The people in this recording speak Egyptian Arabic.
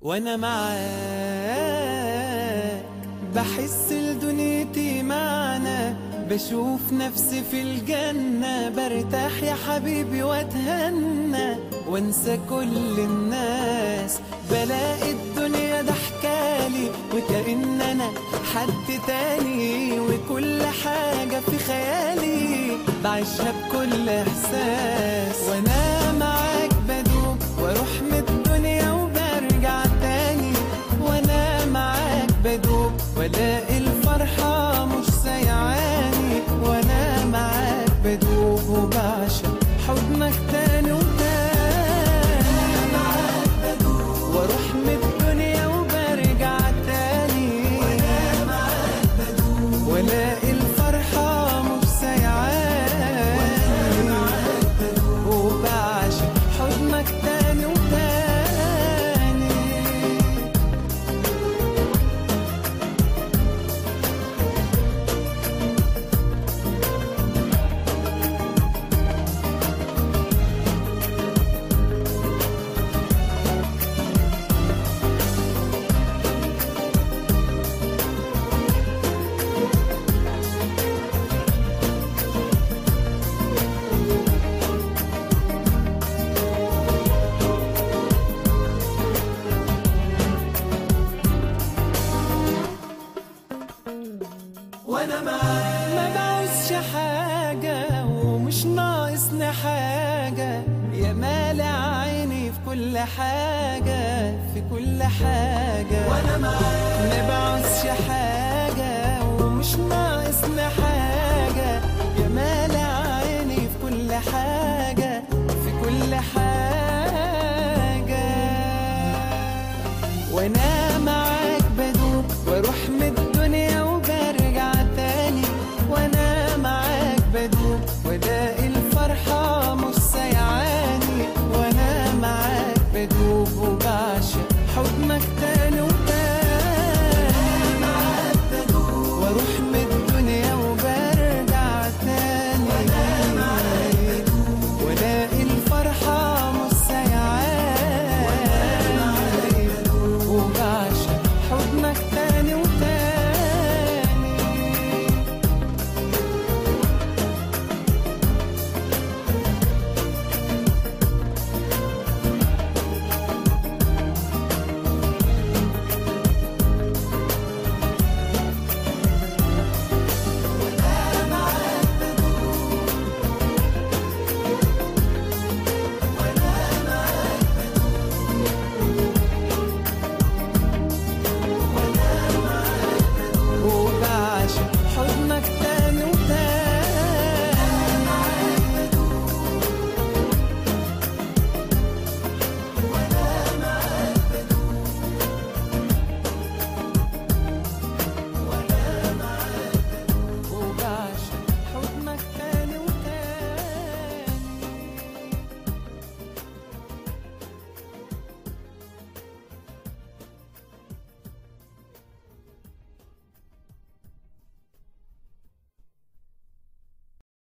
وانا معاك بحس لدنيتي معنى بشوف نفسي في الجنة برتاح يا حبيبي واتهنى وانسى كل الناس بلاقي الدنيا ضحكالي وكأن انا حد تاني وكل حاجة في خيالي بعيشها بكل احساس وانا معاك بدوب واروح من الدنيا وبرجع تاني وانا معاك بدوب والاقي الفرحة مش سايعاني وانا معاك بدوب وبعشق حضنك تاني وتاني معاك بدوب واروح من الدنيا وبرجع تاني وانا معاك بدوب والاقي الفرحة مش سايعاني وانا معاك بدوب وبعشق حضنك تاني وتاني وانا معاك ما بعوزش حاجة ومش ناقصني حاجة يا مالع عيني في كل حاجة في كل حاجة وانا معاك ما بعوزش حاجة ومش ناقصني حاجة يا مالع عيني في كل حاجة